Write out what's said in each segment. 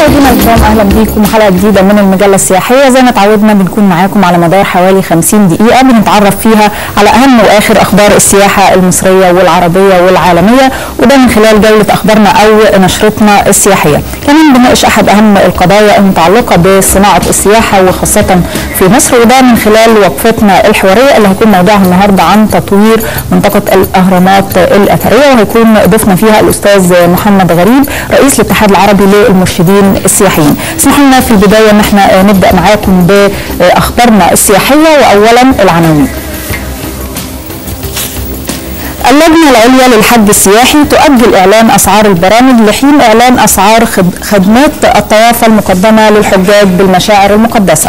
مشاهدينا الكرام اهلا بيكم حلقه جديده من المجله السياحيه زي ما تعودنا بنكون معاكم على مدار حوالي 50 دقيقه بنتعرف فيها على اهم واخر اخبار السياحه المصريه والعربيه والعالميه وده من خلال جوله اخبارنا او نشرتنا السياحيه كمان بنناقش احد اهم القضايا المتعلقه بصناعه السياحه وخاصه في مصر وده من خلال وقفتنا الحواريه اللي هيكون موضوعها النهارده عن تطوير منطقه الاهرامات الاثريه وهيكون ضيفنا فيها الاستاذ محمد غريب رئيس الاتحاد العربي للمرشدين السياحيين اسمحوا لنا في البدايه ان احنا نبدا معاكم باخبارنا السياحيه واولا العناوين اللجنة العليا للحج السياحي تؤجل إعلان أسعار البرامج لحين إعلان أسعار خدمات الطوافة المقدمة للحجاج بالمشاعر المقدسة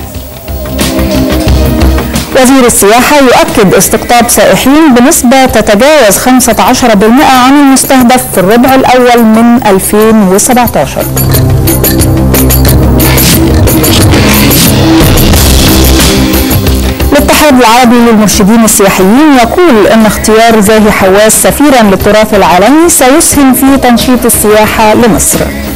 وزير السياحة يؤكد استقطاب سائحين بنسبة تتجاوز 15% عن المستهدف في الربع الأول من 2017 الاتحاد العربي للمرشدين السياحيين يقول ان اختيار زاهي حواس سفيرا للتراث العالمي سيسهم في تنشيط السياحه لمصر.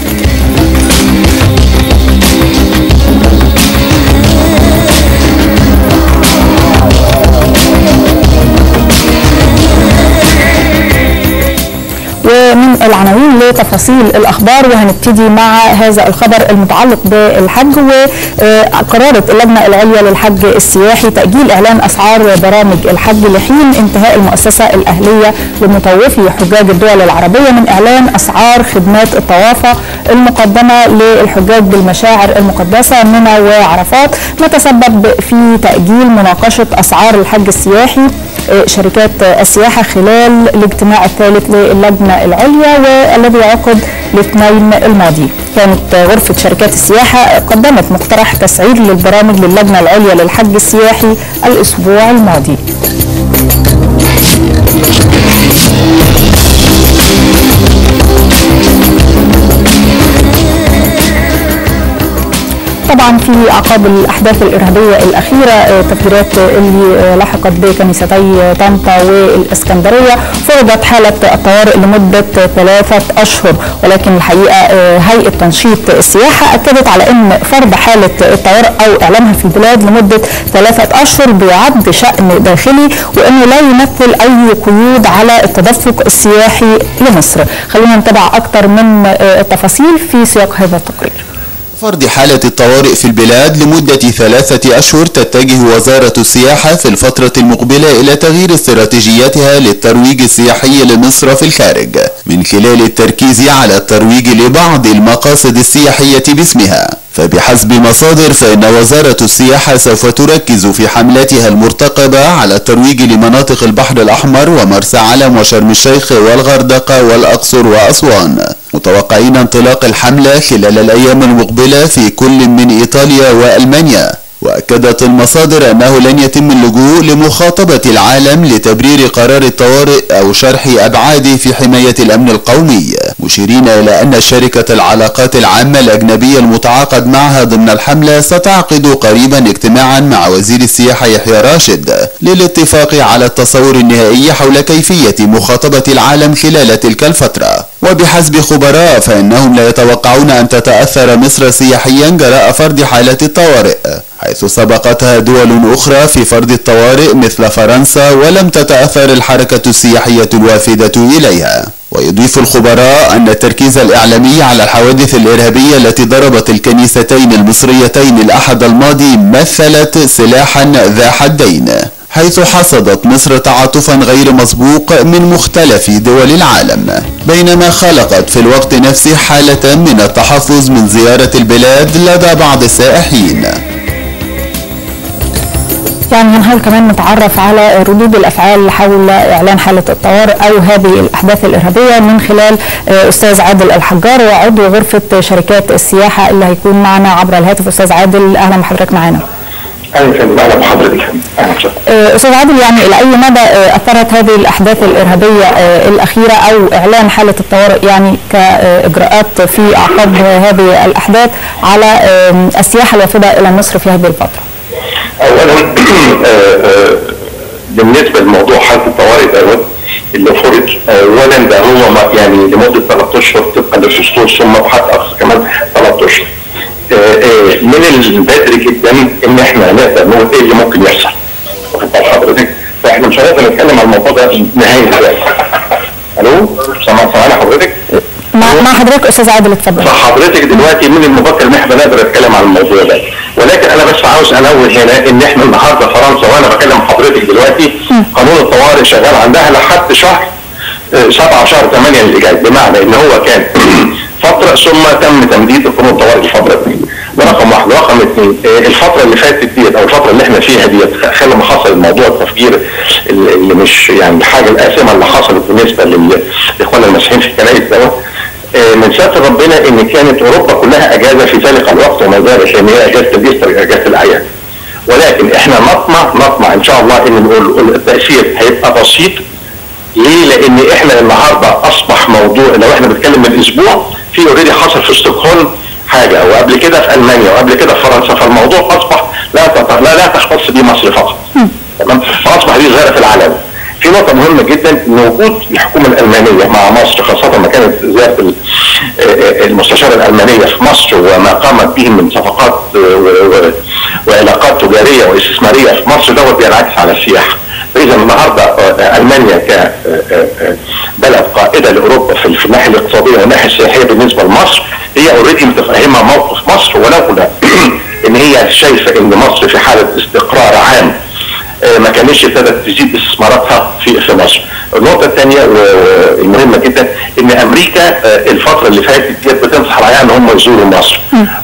ومن العناوين لتفاصيل الاخبار وهنبتدي مع هذا الخبر المتعلق بالحج وقررت اللجنه العليا للحج السياحي تاجيل اعلان اسعار برامج الحج لحين انتهاء المؤسسه الاهليه لمطوفي حجاج الدول العربيه من اعلان اسعار خدمات الطوافه المقدمه للحجاج بالمشاعر المقدسه منى وعرفات ما تسبب في تاجيل مناقشه اسعار الحج السياحي شركات السياحه خلال الاجتماع الثالث للجنه العليا والذي عقد الاثنين الماضي كانت غرفة شركات السياحة قدمت مقترح تسعير للبرامج للجنة العليا للحج السياحي الأسبوع الماضي طبعا في عقاب الاحداث الارهابيه الاخيره تفجيرات اللي لحقت بكنيستي طنطا والاسكندريه فرضت حاله الطوارئ لمده ثلاثه اشهر ولكن الحقيقه هيئه تنشيط السياحه اكدت على ان فرض حاله الطوارئ او اعلانها في البلاد لمده ثلاثه اشهر بيعد شان داخلي وانه لا يمثل اي قيود على التدفق السياحي لمصر خلونا نتابع اكثر من التفاصيل في سياق هذا التقرير فرض حالة الطوارئ في البلاد لمدة ثلاثة أشهر تتجه وزارة السياحة في الفترة المقبلة إلى تغيير استراتيجيتها للترويج السياحي لمصر في الخارج من خلال التركيز على الترويج لبعض المقاصد السياحية باسمها فبحسب مصادر فإن وزارة السياحة سوف تركز في حملاتها المرتقبة على الترويج لمناطق البحر الأحمر ومرسى علم وشرم الشيخ والغردقة والأقصر وأسوان متوقعين انطلاق الحملة خلال الأيام المقبلة في كل من إيطاليا وألمانيا وأكدت المصادر أنه لن يتم اللجوء لمخاطبة العالم لتبرير قرار الطوارئ أو شرح أبعاده في حماية الأمن القومي مشيرين إلى أن شركة العلاقات العامة الأجنبية المتعاقد معها ضمن الحملة ستعقد قريبا اجتماعا مع وزير السياحة يحيى راشد للاتفاق على التصور النهائي حول كيفية مخاطبة العالم خلال تلك الفترة وبحسب خبراء فإنهم لا يتوقعون أن تتأثر مصر سياحيا جراء فرض حالة الطوارئ حيث سبقتها دول أخرى في فرض الطوارئ مثل فرنسا ولم تتأثر الحركة السياحية الوافدة إليها ويضيف الخبراء أن التركيز الإعلامي على الحوادث الإرهابية التي ضربت الكنيستين المصريتين الأحد الماضي مثلت سلاحا ذا حدين حيث حصدت مصر تعاطفا غير مسبوق من مختلف دول العالم بينما خلقت في الوقت نفسه حالة من التحفظ من زيارة البلاد لدى بعض السائحين يعني هنحاول كمان نتعرف على ردود الافعال حول اعلان حاله الطوارئ او هذه الاحداث الارهابيه من خلال استاذ عادل الحجار وعضو غرفه شركات السياحه اللي هيكون معنا عبر الهاتف استاذ عادل اهلا بحضرتك معانا. اهلا فندم اهلا بحضرتك استاذ عادل يعني الى اي مدى اثرت هذه الاحداث الارهابيه الاخيره او اعلان حاله الطوارئ يعني كاجراءات في اعقاب هذه الاحداث على السياحه الوافده الى مصر في هذه الفتره؟ اولا بالنسبه لموضوع حاله الطوارئ دوت اللي فرض اولا ده هو يعني لمده ثلاث اشهر طبقا للدستور ثم بحد اقصى كمان ثلاث اشهر آه، آه، من البدري جدا ان احنا نقدر نقول ايه اللي ممكن يحصل واخد بال حضرتك فاحنا مش هنقدر نتكلم عن الموضوع ده نهائي دلوقتي الو سامع سامعنا حضرتك؟ مع, مع حضرتك استاذ عادل اتفضل فحضرتك دلوقتي من المبكر ان احنا نقدر نتكلم عن الموضوع ده ولكن انا بس عاوز انوه هنا ان احنا النهارده فرنسا وانا بكلم حضرتك دلوقتي قانون الطوارئ شغال عندها لحد شهر آه، سبعة شهر 8 اللي جاي بمعنى ان هو كان فترة ثم تم تمديد قانون الطوارئ لفترة اثنين ده رقم واحد رقم اثنين آه، الفترة اللي فاتت ديت او الفترة اللي احنا فيها ديت خلال ما حصل الموضوع التفجير اللي اللي مش يعني الحاجة الآثمة اللي حصلت بالنسبة للاخوان المسيحيين في الكنائس دوت آه، من ستر ربنا ان كانت اوروبا كلها اجازه في ذلك الوقت وما زالت لان هي اجازه الايستر اجازه الاعياد. ولكن احنا نطمع نطمع ان شاء الله ان ال- التاثير هيبقى بسيط ليه؟ لان احنا النهارده اصبح موضوع لو احنا بنتكلم من اسبوع في اوريدي حصل في ستوكهولم حاجه وقبل كده في المانيا وقبل كده في فرنسا فالموضوع اصبح لا تت- لا لا تختص بمصر فقط. تمام؟ فاصبح دي ظاهره في العالم. في نقطة مهمة جدا ان وجود الحكومة الألمانية مع مصر خاصة ما كانت زيارة ال- آه، المستشارة الألمانية في مصر وما قامت به من صفقات آه، و- و- وعلاقات تجارية واستثمارية في مصر دوت بينعكس على السياحة. فإذا النهاردة آه، ألمانيا كبلد قائدة لأوروبا في في الناحية الاقتصادية والناحية السياحية بالنسبة لمصر هي اوريدي متفهمة موقف مصر ولولا ان هي شايفة ان مصر في حالة استقرار عام آه، ما كانتش ابتدت تزيد استثماراتها في في مصر. النقطة الثانية والمهمة جدا ان امريكا آه، الفترة اللي فاتت ديت بتنصح العيان ان هم يزوروا مصر.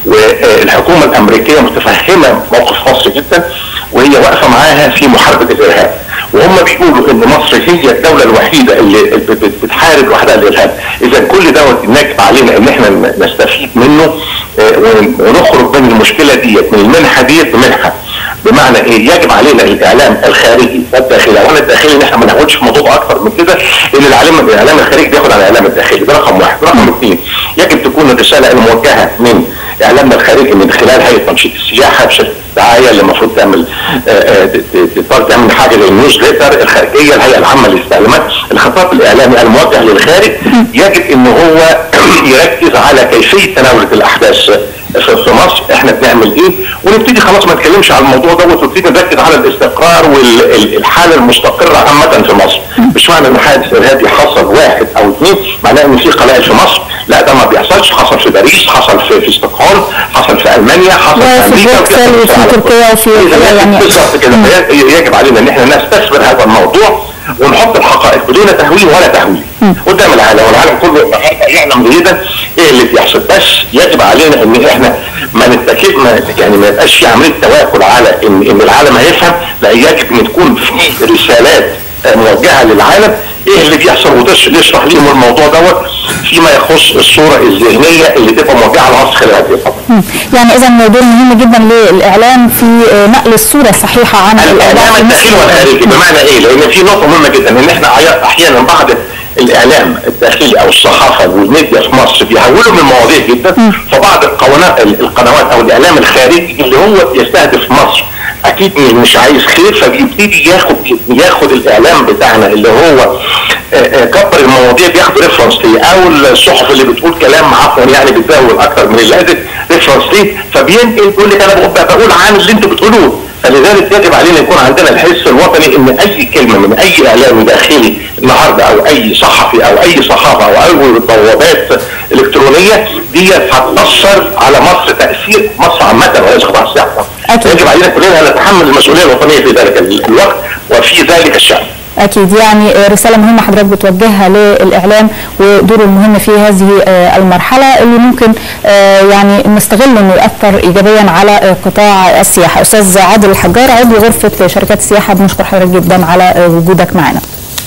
والحكومة الامريكية متفهمة موقف مصر جدا وهي واقفة معاها في محاربة الارهاب. وهم بيقولوا ان مصر هي الدولة الوحيدة اللي بت- بت- بتحارب وحدها الارهاب. اذا كل دوت يجب علينا ان احنا نستفيد منه آه، ونخرج من المشكلة ديت من المنحة ديت بمنحة. بمعنى ايه يجب علينا الاعلام الخارجي والداخلي الاعلام الداخلي ان احنا ما ناخدش في الموضوع اكتر من كده ان الاعلام الاعلام الخارجي بياخد على الاعلام الداخلي ده رقم واحد رقم اثنين يجب تكون الرساله الموجهه من اعلامنا الخارجي من خلال هيئه تنشيط السياحه بشكل دعايه اللي المفروض تعمل آه، آه، ت- ت- تقدر تعمل حاجه زي النيوز ليتر الخارجيه الهيئه العامه للاستعلامات الخطاب الاعلامي الموجه للخارج يجب ان هو يركز على كيفيه تناول الاحداث في في مصر احنا بنعمل ايه ونبتدي خلاص ما نتكلمش على الموضوع دوت ونبتدي نركز على الاستقرار والحاله المستقره عامه في مصر مش معنى ان حادث ارهابي حصل واحد او اثنين معناه ان في قلائل في مصر لا ده ما بيحصلش حصل في باريس حصل في في ستوكهولم حصل في المانيا حصل في وفي امريكا بروكسل وفي وفي تركيا وفي إذا يعني بالظبط كده فهي- يجب علينا ان احنا نستثمر هذا الموضوع ونحط الحقائق بدون تهويل ولا تهويل قدام العالم والعالم كله النهارده يعلم جيدا ايه اللي بيحصل بس يجب علينا ان احنا ما نتكل ما يعني ما يبقاش في عمليه تواكل على ان ان العالم هيفهم لا يجب ان تكون في رسالات آه، موجهه للعالم ايه اللي بيحصل وتشرح لهم الموضوع دوت فيما يخص الصوره الذهنيه اللي تبقى موجهه لمصر خلال هذه الفتره. مم. يعني اذا موضوع مهم جدا للاعلام في آه، نقل الصوره الصحيحه عن الاعلام الأوضاع في الداخلي مصر. والخارجي بمعنى ايه؟ لان في نقطه مهمه جدا ان احنا أحيا- احيانا بعض الاعلام الداخلي او الصحافه والميديا في مصر بيحولوا من المواضيع جدا فبعض القنوات القنوات او الاعلام الخارجي اللي هو بيستهدف مصر اكيد مش عايز خير فبيبتدي ياخد ياخد الاعلام بتاعنا اللي هو آه، آه، كبر المواضيع بياخد ريفرنس ليه او الصحف اللي بتقول كلام عفوا يعني بتزود اكتر من اللازم ريفرنس ليه فبينقل يقول لك انا بقول بقول عن اللي انتوا بتقولوه فلذلك يجب علينا يكون عندنا الحس الوطني ان اي كلمه من اي اعلامي داخلي النهارده او اي صحفي او اي صحافه او اي بوابات الكترونيه دي هتاثر على مصر تاثير مصر عامه وليس قطاع السياحه أكيد. يجب علينا كلنا ان نتحمل المسؤوليه الوطنيه في ذلك الوقت وفي ذلك الشان اكيد يعني آه، رساله مهمه حضرتك بتوجهها للاعلام ودوره المهم في هذه آه، المرحله اللي ممكن آه، يعني نستغل انه ياثر ايجابيا على آه، قطاع السياحه استاذ عادل الحجار عضو غرفه شركات السياحه بنشكر حضرتك جدا على آه، وجودك معنا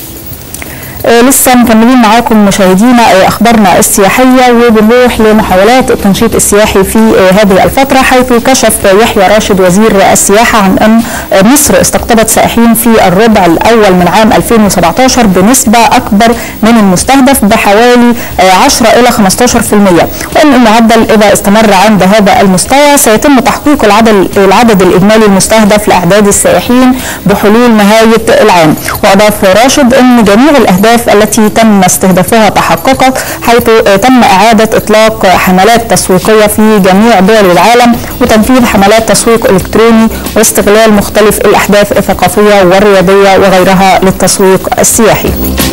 آه، لسه مكملين معاكم مشاهدينا آه، اخبارنا السياحيه وبنروح لمحاولات التنشيط السياحي في آه، هذه الفتره حيث كشف يحيى راشد وزير السياحه عن ان آه، مصر استقطبت سائحين في الربع الاول من عام 2017 بنسبه اكبر من المستهدف بحوالي آه، 10 الى 15% وان المعدل اذا استمر عند هذا المستوى سيتم تحقيق العدد العدد الاجمالي المستهدف لاعداد السائحين بحلول نهايه العام واضاف راشد ان جميع الاهداف الأهداف التي تم استهدافها تحققت حيث تم إعادة إطلاق حملات تسويقية في جميع دول العالم وتنفيذ حملات تسويق إلكتروني واستغلال مختلف الأحداث الثقافية والرياضية وغيرها للتسويق السياحي.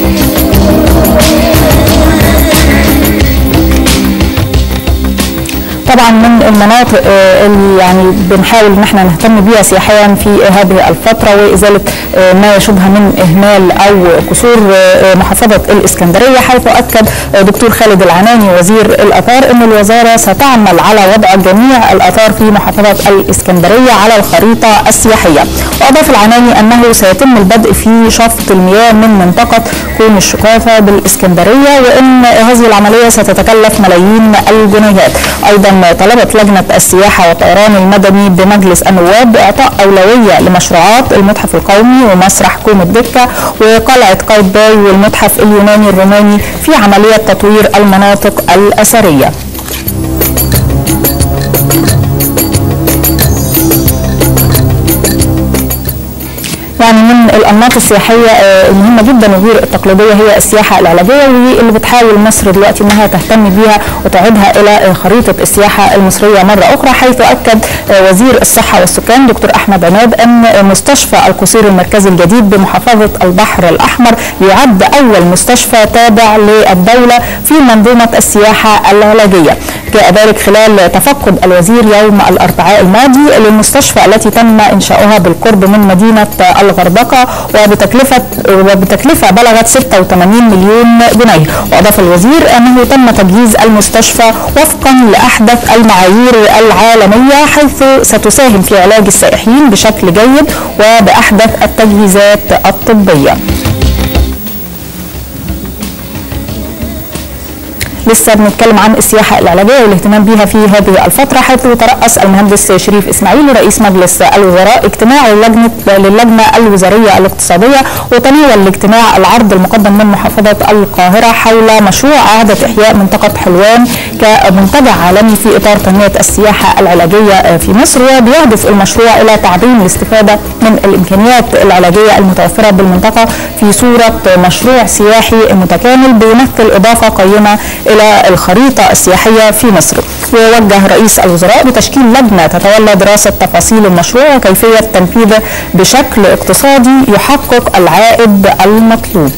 طبعا من المناطق اللي يعني بنحاول ان احنا نهتم بيها سياحيا في هذه الفتره وازاله ما يشبه من اهمال او قصور محافظه الاسكندريه حيث اكد دكتور خالد العناني وزير الاثار ان الوزاره ستعمل على وضع جميع الاثار في محافظه الاسكندريه على الخريطه السياحيه واضاف العناني انه سيتم البدء في شفط المياه من منطقه كون الشقافه بالاسكندريه وان هذه العمليه ستتكلف ملايين الجنيهات ايضا طلبت لجنة السياحة والطيران المدني بمجلس النواب إعطاء أولوية لمشروعات المتحف القومي ومسرح كوم الدكة وقلعة قايتباي والمتحف اليوناني الروماني في عملية تطوير المناطق الأثرية يعني من الانماط السياحيه المهمه جدا وغير التقليديه هي السياحه العلاجيه واللي بتحاول مصر دلوقتي انها تهتم بيها وتعيدها الى خريطه السياحه المصريه مره اخرى حيث اكد وزير الصحه والسكان دكتور احمد عماد ان مستشفى القصير المركزي الجديد بمحافظه البحر الاحمر يعد اول مستشفى تابع للدوله في منظومه السياحه العلاجيه. جاء ذلك خلال تفقد الوزير يوم الاربعاء الماضي للمستشفى التي تم انشاؤها بالقرب من مدينه الغردقه وبتكلفه وبتكلفه بلغت 86 مليون جنيه واضاف الوزير انه تم تجهيز المستشفى وفقا لاحدث المعايير العالميه حيث ستساهم في علاج السائحين بشكل جيد وباحدث التجهيزات الطبيه لسه بنتكلم عن السياحه العلاجيه والاهتمام بها في هذه الفتره حيث ترأس المهندس شريف اسماعيل رئيس مجلس الوزراء اجتماع اللجنه للجنه الوزاريه الاقتصاديه وتناول الاجتماع العرض المقدم من محافظه القاهره حول مشروع اعاده احياء منطقه حلوان كمنتجع عالمي في اطار تنميه السياحه العلاجيه في مصر وبيهدف المشروع الى تعظيم الاستفاده من الامكانيات العلاجيه المتوفره بالمنطقه في صوره مشروع سياحي متكامل بيمثل اضافه قيمه الى الخريطه السياحيه في مصر ووجه رئيس الوزراء بتشكيل لجنه تتولى دراسه تفاصيل المشروع وكيفيه تنفيذه بشكل اقتصادي يحقق العائد المطلوب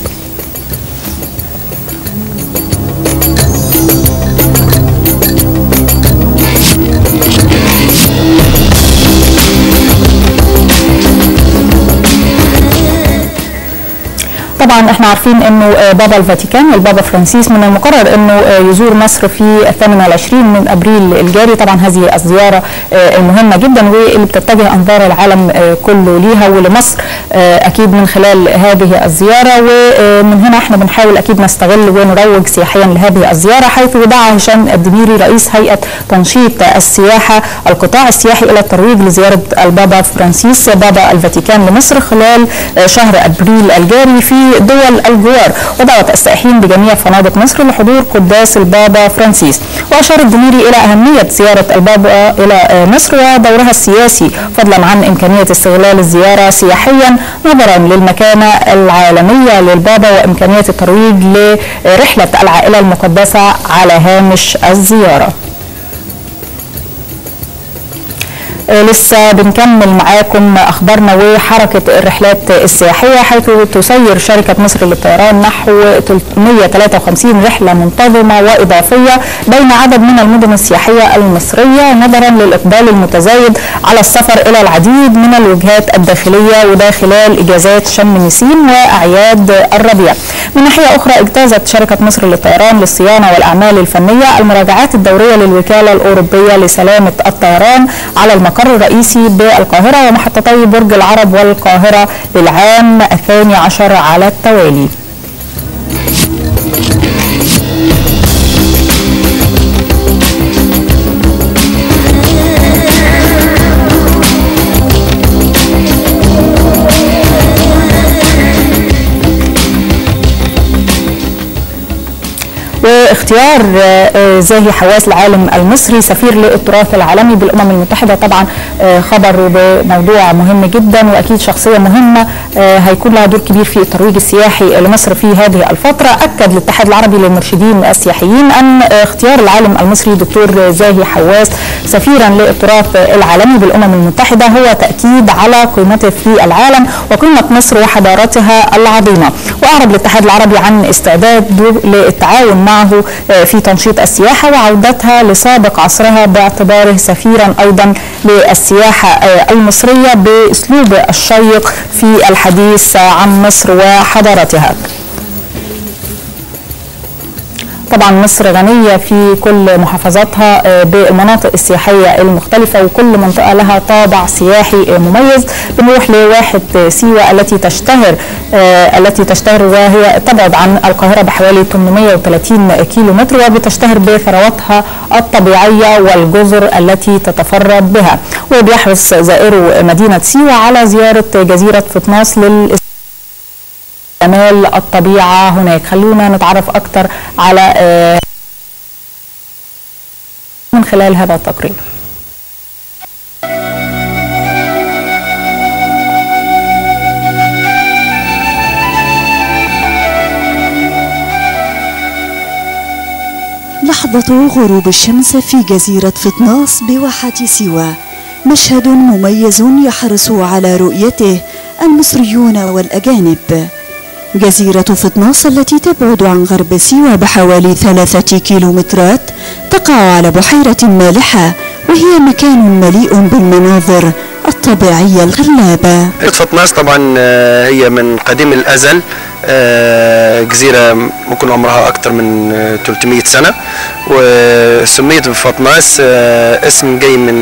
طبعا احنا عارفين انه بابا الفاتيكان البابا فرانسيس من المقرر انه يزور مصر في الثامن والعشرين من ابريل الجاري طبعا هذه الزياره المهمه جدا واللي بتتجه انظار العالم كله ليها ولمصر اكيد من خلال هذه الزياره ومن هنا احنا بنحاول اكيد نستغل ونروج سياحيا لهذه الزياره حيث دعا هشام الدميري رئيس هيئه تنشيط السياحه القطاع السياحي الى الترويج لزياره البابا فرانسيس بابا الفاتيكان لمصر خلال شهر ابريل الجاري في دول الجوار ودعوت السائحين بجميع فنادق مصر لحضور قداس البابا فرانسيس واشار الدميري الى اهميه زياره البابا الى مصر ودورها السياسي فضلا عن امكانيه استغلال الزياره سياحيا نظرا للمكانه العالميه للبابا وامكانيه الترويج لرحله العائله المقدسه على هامش الزياره لسه بنكمل معاكم اخبارنا وحركه الرحلات السياحيه حيث تسير شركه مصر للطيران نحو 353 رحله منتظمه واضافيه بين عدد من المدن السياحيه المصريه نظرا للاقبال المتزايد على السفر الى العديد من الوجهات الداخليه وده خلال اجازات شم نسيم واعياد الربيع. من ناحيه اخرى اجتازت شركه مصر للطيران للصيانه والاعمال الفنيه المراجعات الدوريه للوكاله الاوروبيه لسلامه الطيران على المقر الرئيسي بالقاهرة ومحطتي برج العرب والقاهرة للعام الثاني عشر على التوالي واختيار زاهي حواس العالم المصري سفير للتراث العالمي بالامم المتحده طبعا خبر بموضوع مهم جدا واكيد شخصيه مهمه هيكون لها دور كبير في الترويج السياحي لمصر في هذه الفتره اكد الاتحاد العربي للمرشدين السياحيين ان اختيار العالم المصري دكتور زاهي حواس سفيرا للتراث العالمي بالامم المتحده هو تاكيد على قيمته في العالم وقيمه مصر وحضارتها العظيمه واعرب الاتحاد العربي عن استعداده للتعاون معه في تنشيط السياحه وعودتها لسابق عصرها باعتباره سفيرا ايضا للسياحه المصريه باسلوب الشيق في الحديث عن مصر وحضارتها. طبعا مصر غنية في كل محافظاتها بالمناطق السياحية المختلفة وكل منطقة لها طابع سياحي مميز بنروح لواحد سيوة التي تشتهر التي تشتهر وهي تبعد عن القاهرة بحوالي 830 كيلو متر وبتشتهر بثرواتها الطبيعية والجزر التي تتفرد بها وبيحرص زائرو مدينة سيوة على زيارة جزيرة فطناس لل جمال الطبيعة هناك خلونا نتعرف أكثر على من خلال هذا التقرير لحظة غروب الشمس في جزيرة فطناس بواحة سيوة مشهد مميز يحرص على رؤيته المصريون والأجانب جزيرة فطناس التي تبعد عن غرب سيوة بحوالي ثلاثة كيلومترات تقع على بحيرة مالحة وهي مكان مليء بالمناظر الطبيعية الخلابة فطناس طبعا هي من قديم الأزل جزيرة ممكن عمرها أكثر من 300 سنة وسميت بفطناس اسم جاي من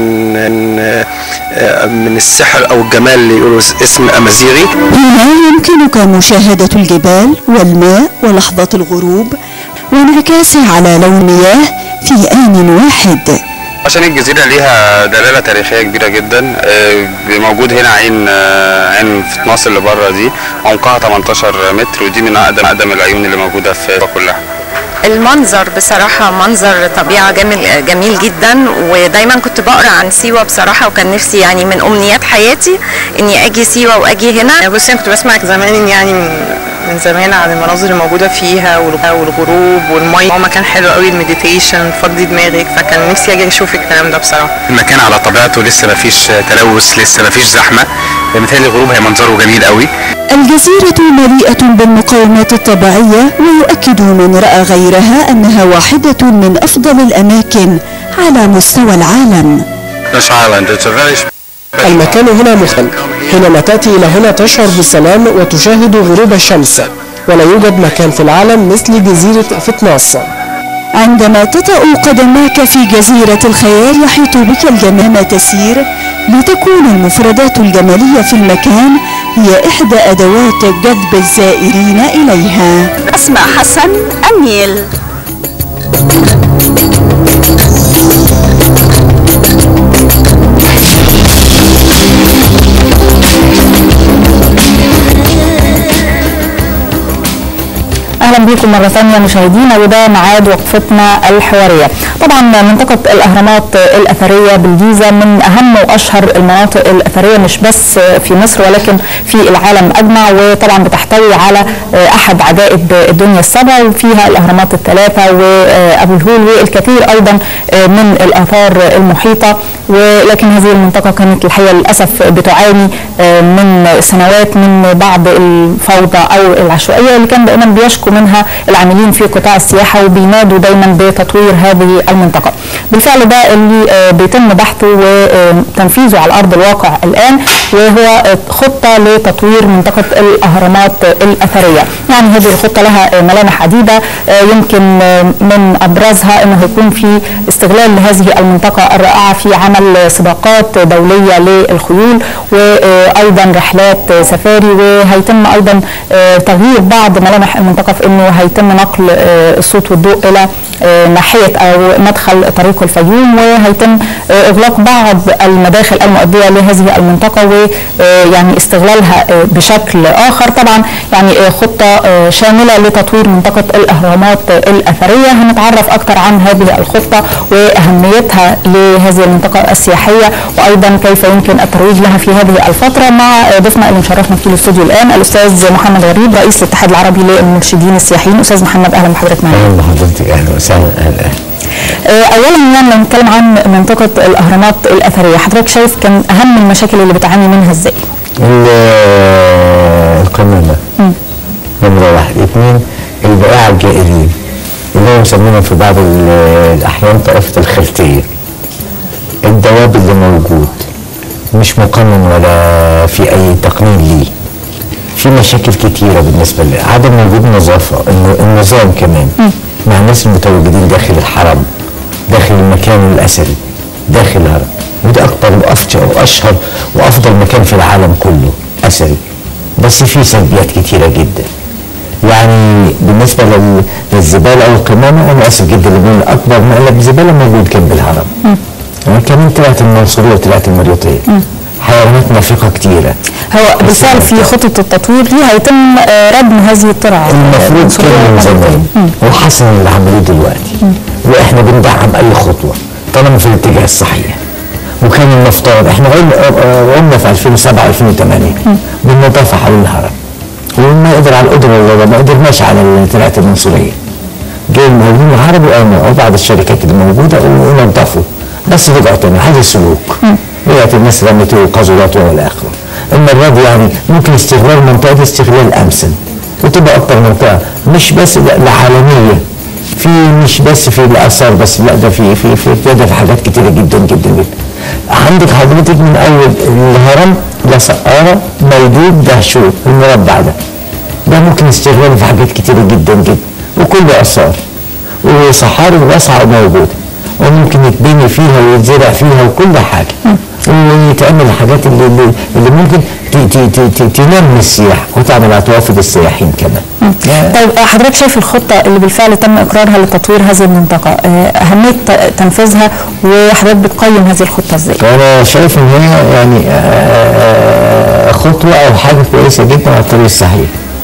من السحر أو الجمال اللي يقولوا اسم أمازيغي هنا يمكنك مشاهدة الجبال والماء ولحظة الغروب وانعكاسه على لون المياه في آن واحد عشان الجزيرة ليها دلالة تاريخية كبيرة جدا موجود هنا عين عين فطناس اللي بره دي عمقها 18 متر ودي من أقدم أقدم العيون اللي موجودة في كلها المنظر بصراحة منظر طبيعة جميل جميل جدا ودايما كنت بقرا عن سيوة بصراحة وكان نفسي يعني من أمنيات حياتي إني أجي سيوة وأجي هنا بصي أنا كنت بسمع زمان يعني من زمان عن المناظر الموجودة فيها والغروب والمية هو مكان حلو قوي المديتيشن تفضي دماغك فكان نفسي أجي أشوف الكلام ده بصراحة المكان على طبيعته لسه ما فيش تلوث لسه ما فيش زحمة مثال الغروب هي منظره جميل قوي الجزيرة مليئة بالمقومات الطبيعية ويؤكد من رأى غيرها أنها واحدة من أفضل الأماكن على مستوى العالم المكان هنا مختلف حينما تأتي إلى هنا تشعر بالسلام وتشاهد غروب الشمس ولا يوجد مكان في العالم مثل جزيرة فطناس عندما تطأ قدماك في جزيرة الخيال يحيط بك الجمال تسير لتكون المفردات الجمالية في المكان هي إحدى أدوات جذب الزائرين إليها أسماء حسن النيل اهلا بكم مره ثانيه مشاهدينا وده ميعاد وقفتنا الحواريه. طبعا منطقه الاهرامات الاثريه بالجيزه من اهم واشهر المناطق الاثريه مش بس في مصر ولكن في العالم اجمع وطبعا بتحتوي على احد عجائب الدنيا السبع وفيها الاهرامات الثلاثه وابو الهول والكثير ايضا من الاثار المحيطه ولكن هذه المنطقه كانت الحقيقه للاسف بتعاني من سنوات من بعض الفوضى او العشوائيه اللي كان دائما بيشكو منها العاملين في قطاع السياحه وبينادوا دايما بتطوير هذه المنطقه. بالفعل ده اللي بيتم بحثه وتنفيذه على ارض الواقع الان وهو خطه لتطوير منطقه الاهرامات الاثريه. يعني هذه الخطه لها ملامح عديده يمكن من ابرزها انه يكون في استغلال لهذه المنطقه الرائعه في عمل سباقات دوليه للخيول وايضا رحلات سفاري وهيتم ايضا تغيير بعض ملامح المنطقه في انه هيتم نقل الصوت والضوء الى آه، ناحيه او مدخل طريق الفيوم وهيتم آه، اغلاق بعض المداخل المؤديه لهذه المنطقه ويعني استغلالها آه، بشكل اخر طبعا يعني آه، خطه آه، شامله لتطوير منطقه الاهرامات الاثريه هنتعرف اكثر عن هذه الخطه واهميتها لهذه المنطقه السياحيه وايضا كيف يمكن الترويج لها في هذه الفتره مع ضيفنا اللي مشرفنا في الاستوديو الان الاستاذ محمد غريب رئيس الاتحاد العربي للمرشدين السياحيين استاذ محمد اهلا بحضرتك معنا اهلا بحضرتك اهلا وسهلا اهلا آه، اولا يعني لو نتكلم عن منطقه الاهرامات الاثريه حضرتك شايف كان اهم المشاكل اللي بتعاني منها ازاي؟ ال- القمامة نمرة واحد اثنين البائع الجائلين اللي هو مسمينهم في بعض ال- الأحيان طائفة الخلفية الدواب اللي موجود مش مقنن ولا في أي تقنين ليه في مشاكل كتيرة بالنسبة لي عدم وجود نظافة الن- النظام كمان مع الناس المتواجدين داخل الحرم داخل المكان الأثري داخل الهرم وده أكبر وأفشر وأشهر وأفضل مكان في العالم كله أثري بس في سلبيات كتيرة جدا يعني بالنسبة لل- للزبالة أو القمامة أنا آسف جدا لأن أكبر مقلب زبالة موجود جنب الهرم أنا كمان طلعت المنصورية وطلعت المريوطية حيوانات نافقة كتيرة هو بالفعل في خطه التطوير دي هيتم آه، ردم هذه الترعه المفروض كان من زمان وحسن اللي عملوه دلوقتي واحنا بندعم اي خطوه طالما في الاتجاه الصحيح وكان المفترض احنا قلنا قلنا في 2007 2008 بالنظافه حول الهرم وما قدر على القدره ولا ما قدرناش على طلعت المنصوريه جاي المقاولين العرب وقاموا بعض الشركات اللي موجوده ونظفوا بس رجعوا تاني هذا سلوك رجعت الناس رمت وقذرات والى اخره المره دي يعني ممكن استغلال المنطقه دي استغلال امثل وتبقى اكتر منطقه مش بس لا لا عالميه في مش بس في الاثار بس لا ده في في في في, ده في حاجات كتيره جدا جدا جدا عندك حضرتك من اول الهرم لسقاره ميدود دهشور المربع ده ده ممكن استغلاله في حاجات كتيره جدا جدا وكله اثار وصحاري واسعه موجوده وممكن يتبني فيها ويتزرع فيها وكل حاجه ويتعمل الحاجات اللي اللي, اللي ممكن ت- ت- ت- ت- تنمي السياحه وتعمل على توافد السياحين كمان طيب آه، حضرتك شايف الخطه اللي بالفعل تم اقرارها لتطوير هذه المنطقه آه، اهميه ت- تنفيذها وحضرتك بتقيم هذه الخطه ازاي؟ انا شايف ان هي يعني آه، خطوه او حاجه كويسه جدا على الطريق الصحيح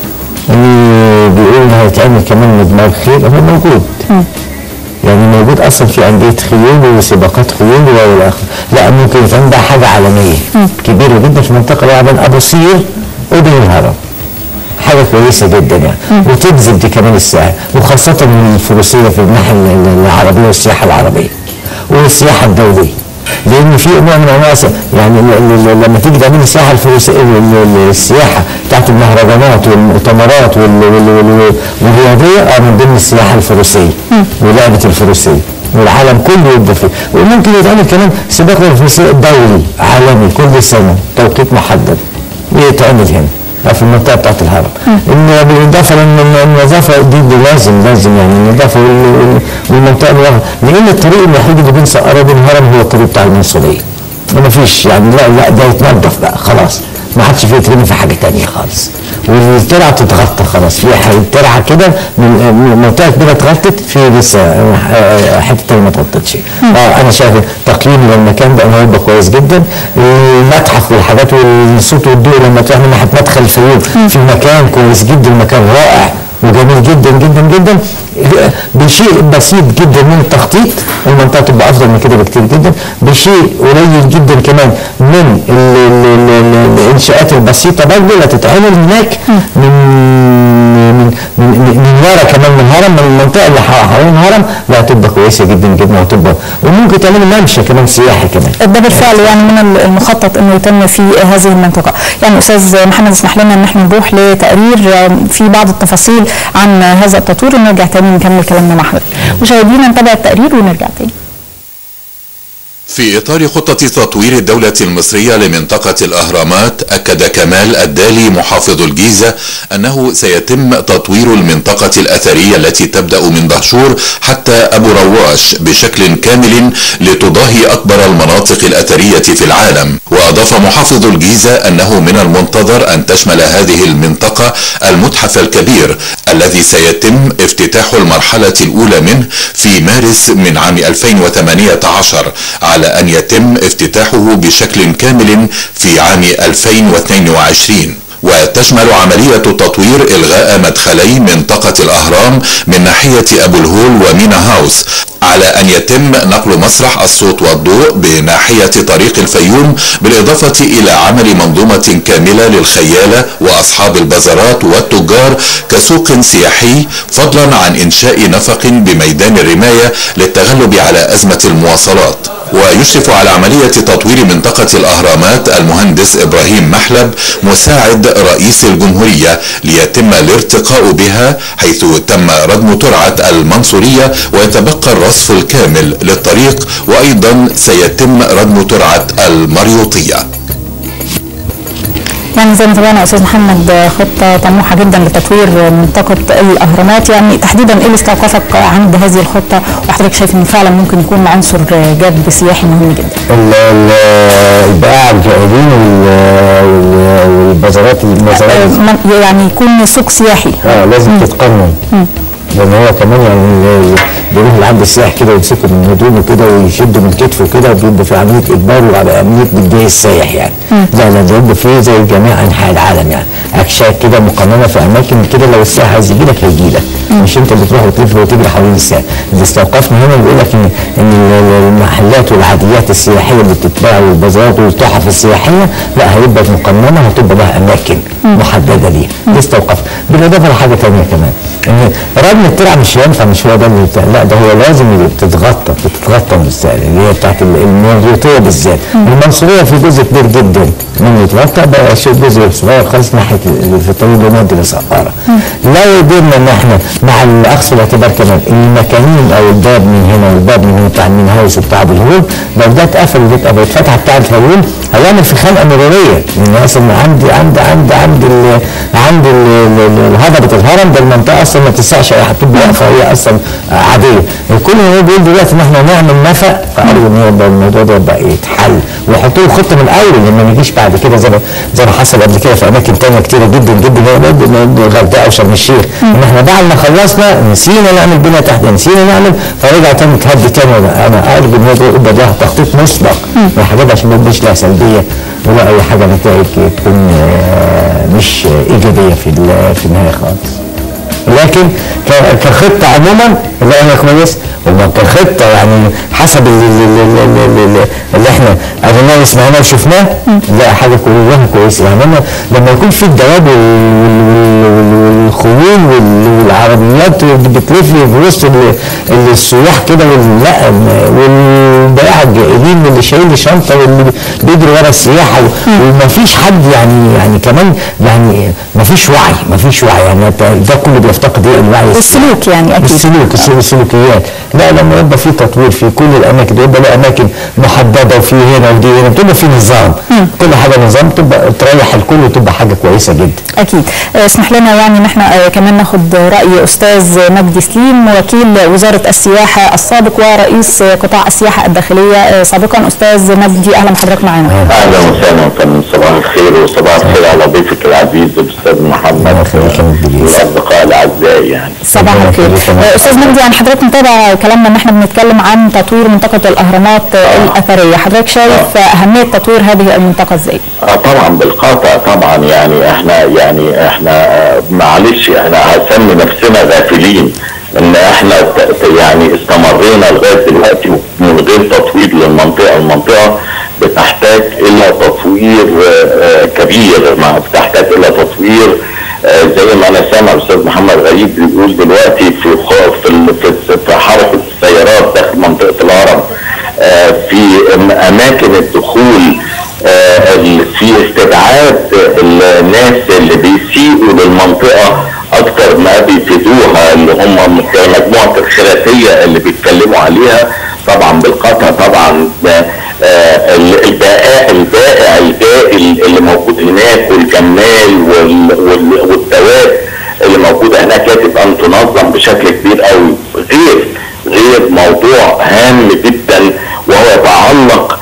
اللي بيقول ان هيتعمل كمان مدمار خيل هو موجود يعني موجود اصلا في انديه خيول وسباقات خيول والى اخره لا ممكن يتعمل ده حاجه عالميه كبيره جدا في منطقه يعني بين ابو سير وبين الهرم حاجه كويسه جدا يعني وتجذب دي كمان السياحه وخاصه الفروسيه في الناحيه ال- ال- العربيه والسياحه العربيه والسياحه الدوليه لان في نوع من انواع الس- يعني ال- ال- ال- لما تيجي تعمل السياحه الفروسيه ال- ال- السياحه بتاعت المهرجانات والمؤتمرات وال- وال- وال- والرياضيه اه من ضمن السياحه الفروسيه ولعبه الفروسيه والعالم كله يبدا فيه وممكن يتعمل كمان سباق الفروسيه دولي عالمي كل سنه توقيت محدد يتعمل هنا في المنطقه بتاعت الهرم ان بالاضافه لان النظافه دي, دي لازم لازم يعني النظافه وال- وال- والمنطقه الواحده لان الطريق الوحيد اللي بين سقاره وبين الهرم هو الطريق بتاع المنصوريه ما فيش يعني لا لا ده يتنظف بقى خلاص ما حدش فيه يترمي في حاجه تانية خالص والترعه تتغطى خلاص في ح- ترعه كده من من منطقه كبيره اتغطت في لسه آه، حته تانية ما اتغطتش اه انا شايف تقييمي للمكان ده انه هيبقى كويس جدا المتحف والحاجات والصوت والضوء لما تروح من ناحيه مدخل الفيوم في مكان كويس جدا مكان رائع وجميل جدا جدا جدا بشيء بسيط جدا من التخطيط المنطقه تبقى افضل من كده بكتير جدا بشيء قليل جدا كمان من ال ال ال ال الانشاءات البسيطه برضه اللي هتتعمل هناك من من من, من, من ورا كمان من الهرم من المنطقه اللي حوا- حوالين الهرم لا هتبقى كويسه جدا جدا وهتبقى وممكن تعمل ممشى كمان سياحي كمان ده بالفعل يعني من المخطط انه يتم في هذه المنطقه يعني استاذ محمد اسمح لنا ان احنا نروح لتقرير في بعض التفاصيل عن هذا التطوير ونرجع تاني نكمل كلامنا مع حضرتك مشاهدينا نتابع التقرير ونرجع تاني في إطار خطة تطوير الدولة المصرية لمنطقة الأهرامات أكد كمال الدالي محافظ الجيزة أنه سيتم تطوير المنطقة الأثرية التي تبدأ من دهشور حتى أبو رواش بشكل كامل لتضاهي أكبر المناطق الأثرية في العالم وأضاف محافظ الجيزة أنه من المنتظر أن تشمل هذه المنطقة المتحف الكبير الذي سيتم افتتاح المرحلة الأولى منه في مارس من عام 2018 على أن يتم افتتاحه بشكل كامل في عام 2022 وتشمل عملية تطوير إلغاء مدخلي منطقة الأهرام من ناحية أبو الهول ومينا هاوس على أن يتم نقل مسرح الصوت والضوء بناحية طريق الفيوم بالإضافة إلى عمل منظومة كاملة للخيالة وأصحاب البازارات والتجار كسوق سياحي فضلا عن إنشاء نفق بميدان الرماية للتغلب على أزمة المواصلات ويشرف على عملية تطوير منطقة الأهرامات المهندس إبراهيم محلب مساعد رئيس الجمهورية ليتم الارتقاء بها حيث تم ردم ترعة المنصورية ويتبقى الرصف الكامل للطريق وأيضا سيتم ردم ترعة المريوطية يعني زي ما تابعنا استاذ محمد خطه طموحه جدا لتطوير منطقه الاهرامات يعني تحديدا ايه اللي استوقفك عند هذه الخطه وحضرتك شايف انه فعلا ممكن يكون عنصر جذب سياحي مهم جدا؟ ال- ال- البائع الجائلين وال- وال- والبازارات البازارات من- يعني يكون سوق سياحي اه لازم تتقنن لان هو كمان يعني بيروح لعند السائح كده ويمسكه من هدومه كده ويشده من كتفه كده وبيبقى في عمليه اجبار وعلى عمليه بتضايق السائح يعني لا لا ده بيبقى فيه زي جميع انحاء العالم يعني اكشاك كده مقننه في اماكن كده لو السائح عايز يجي لك هيجي لك مش انت اللي تروح وتلف وتجري حوالين السائح اللي استوقفني هنا بيقول لك ان ان ال- ال- المحلات والعاديات السياحيه اللي بتتباع والبازارات والتحف السياحيه لا هيبقى مقننه هتبقى لها اماكن محدده ليها دي استوقف بالاضافه لحاجه ثانيه كمان ان رغم الترعه مش هينفع مش هو ده اللي بتاع لا ده هو لازم اللي تتغطى بتتغطى من السائل اللي هي بتاعت ال- المنطقه بالذات المنصوريه في جزء كبير جدا منه يتغطى بقى شيء جزء صغير خالص ناحيه ال- في الطريق اللي مودي لسقاره لا قدرنا ان احنا مع الاخذ الاعتبار كمان المكانين او الباب من هنا والباب من هنا بتاع المين هاوس وبتاع ابو الهول لو ده اتقفل وده ابو الفتحه بتاع الفيوم هيعمل في خنقه مروريه لان اصلا عند عند عند عند ال عند ال- ال- ال- هضبه الهرم ده المنطقه اصلا ما تسعش اي حد تبقى واقفه هي اصلا عاديه الكل هو بيقول دلوقتي ان احنا نعمل نفق فقالوا ان هو ده الموضوع ده يبقى يتحل ويحطوا له خطه من الاول لما ما يجيش بعد كده زي ما زي ما حصل قبل كده في اماكن ثانيه كتيره جدا جدا زي ما الغردقه وشرم الشيخ ان احنا بعد ما خلصنا نسينا نعمل بناء تحت نسينا نعمل فرجع تاني تهدي تاني انا ارجو ان هو يبقى ده تخطيط مسبق والحاجات عشان ما يبقاش لها سلبيه ولا اي حاجه نتائج تكون آه، مش ايجابيه في ال- في النهايه خالص. لكن ك- كخطه عموما لا هي كويس وما كخطه يعني حسب اللي, اللي, اللي, اللي, اللي احنا قريناه وسمعناه وشفناه لا حاجه كلها كويسه يعني أنا لما يكون في الدواب وال- وال- وال- والخيول وال- والعربيات بتلف في وسط ال- ال- السياح كده وال- لا والبائع الجائلين واللي شايل الشنطه واللي بيجري ورا السياحه و- وما فيش حد يعني يعني كمان يعني ما فيش وعي ما فيش وعي يعني ده كله بيفتقد ايه الوعي السلوك يعني اكيد السلوك السلوك السلوكيات لا لما يبقى في تطوير في كل الاماكن يبقى له اماكن محدده وفي هنا ودي هنا بتبقى في نظام كل حاجه نظام تبقى تريح الكل وتبقى حاجه كويسه جدا اكيد آه، اسمح لنا يعني ان احنا آه، كمان ناخد راي استاذ مجدي سليم وكيل وزاره السياحه السابق ورئيس آه، قطاع السياحه الداخليه آه، سابقا استاذ مجدي اهلا بحضرتك معانا اهلا وسهلا فندم صباح الخير وصباح الخير على ضيفك العزيز الاستاذ محمد والاصدقاء الاعزاء يعني صباح الخير آه، استاذ مجدي يعني حضرتك متابع كلامنا ان احنا بنتكلم عن تطوير منطقه الاهرامات آه، الاثريه حضرتك شايف آه، اهميه تطوير هذه المنطقه ازاي؟ آه طبعا بالقطع طبعا يعني احنا يعني احنا آه، معلش احنا هنسمي نفسنا غافلين ان احنا ت- ت- يعني استمرينا لغايه دلوقتي من غير تطوير للمنطقه، المنطقه بتحتاج الى تطوير آه، آه، كبير ما بتحتاج الى تطوير آه، زي ما انا سامع الاستاذ محمد غريب بيقول دلوقتي في خ- في ال- في- في حركه السيارات داخل منطقه الهرم آه، في أم- اماكن الدخول آه، ال- في استبعاد الناس اللي بيسيئوا للمنطقه اكتر ما بيفيدوها اللي هم زي مجموعه الخرافيه اللي بيتكلموا عليها طبعا بالقطع طبعا طبعا آه، ال- البائع البائع البائل اللي موجود هناك والجمال وال- وال- والدواب اللي موجوده هناك يجب ان تنظم بشكل كبير قوي غير غير موضوع هام جدا وهو يتعلق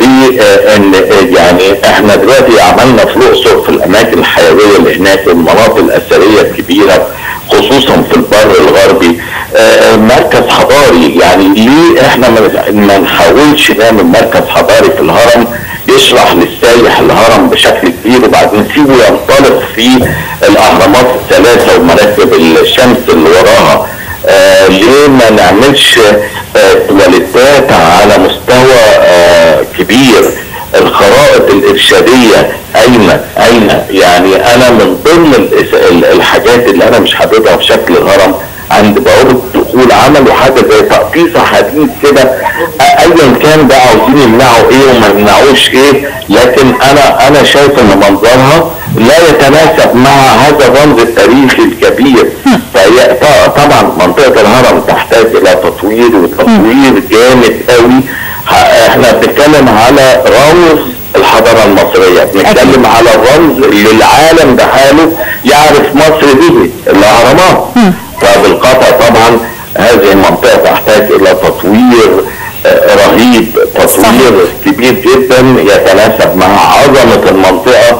بان يعني احنا دلوقتي عملنا في الاقصر في الاماكن الحيويه اللي هناك المناطق الاثريه الكبيره خصوصا في البر الغربي آه، مركز حضاري يعني ليه احنا ما- ما نحاولش نعمل مركز حضاري في الهرم يشرح للسايح الهرم بشكل كبير وبعدين نسيبه ينطلق في الاهرامات الثلاثه ومراكب الشمس اللي وراها آه ليه ما نعملش آه تواليتات على مستوى آه كبير الخرائط الارشاديه اين اين يعني انا من ضمن الإس- ال- الحاجات اللي انا مش حاببها في شكل الهرم عند بوابه الدخول عملوا حاجه زي تقطيصه حديد كده آه، ايا كان بقى عاوزين يمنعوا ايه وما يمنعوش ايه لكن انا انا شايف ان منظرها لا يتناسب مع هذا الرمز التاريخي الكبير فهي ط- طبعا منطقه الهرم تحتاج الى تطوير وتطوير جامد قوي ح- احنا بنتكلم على رمز الحضاره المصريه بنتكلم على الرمز اللي العالم بحاله يعرف مصر به الاهرامات فبالقطع طبعا هذه المنطقه تحتاج الى تطوير آه، رهيب تطوير كبير جدا يتناسب مع عظمه المنطقه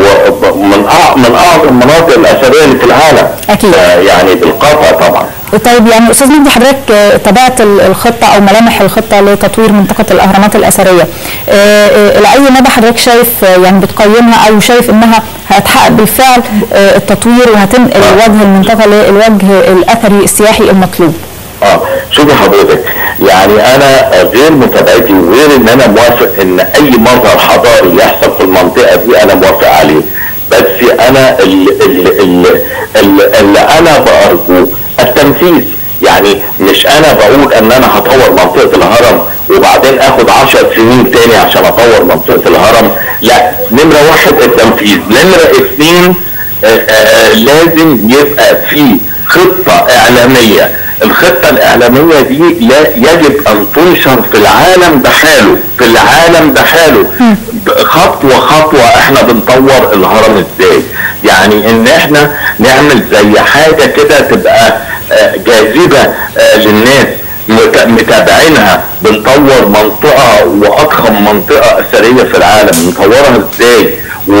ومن أع- من اعظم المناطق الاثريه اللي في العالم أكيد. يعني بالقطع طبعا طيب يعني استاذ مجدي حضرتك آه، تابعت ال- الخطه او ملامح الخطه لتطوير منطقه الاهرامات الاثريه آه، آه، الى اي مدى حضرتك شايف آه، يعني بتقيمها او شايف انها هتحقق بالفعل آه، التطوير وهتنقل وجه المنطقه للوجه الاثري السياحي المطلوب اه شوفي حضرتك يعني انا غير متابعتي وغير ان انا موافق ان اي مظهر حضاري يحصل في المنطقه دي انا موافق عليه بس انا ال- ال- ال- ال- اللي انا بارجوه التنفيذ يعني مش انا بقول ان انا هطور منطقه الهرم وبعدين اخد عشر سنين تاني عشان اطور منطقه الهرم لا نمره واحد التنفيذ نمره اثنين آه، آه، لازم يبقى في خطه اعلاميه الخطه الاعلاميه دي لا يجب ان تنشر في العالم بحاله في العالم بحاله ب- خطوه خطوه احنا بنطور الهرم ازاي يعني ان احنا نعمل زي حاجه كده تبقى آه، جاذبه آه، للناس مت- متابعينها بنطور منطقه واضخم منطقه اثريه في العالم نطورها ازاي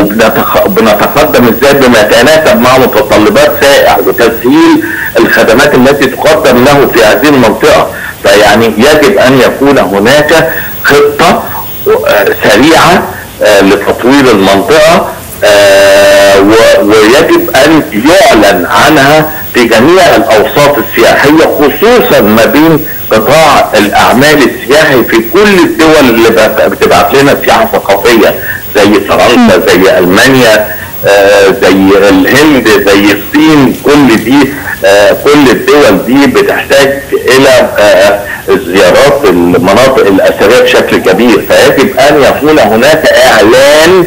وبنتقدم ازاي بما يتناسب مع متطلبات سائح وتسهيل الخدمات التي تقدم له في هذه المنطقه فيعني يجب ان يكون هناك خطه آه، سريعه آه، لتطوير المنطقه آه، و- ويجب ان يعلن عنها في جميع الاوساط السياحيه خصوصا ما بين قطاع الاعمال السياحي في كل الدول اللي بت- بتبعت لنا سياحه ثقافيه زي فرنسا زي المانيا آه، زي الهند زي الصين كل دي آه، كل الدول دي بتحتاج الى آه، زيارات المناطق الاثريه بشكل كبير فيجب ان يكون هناك اعلان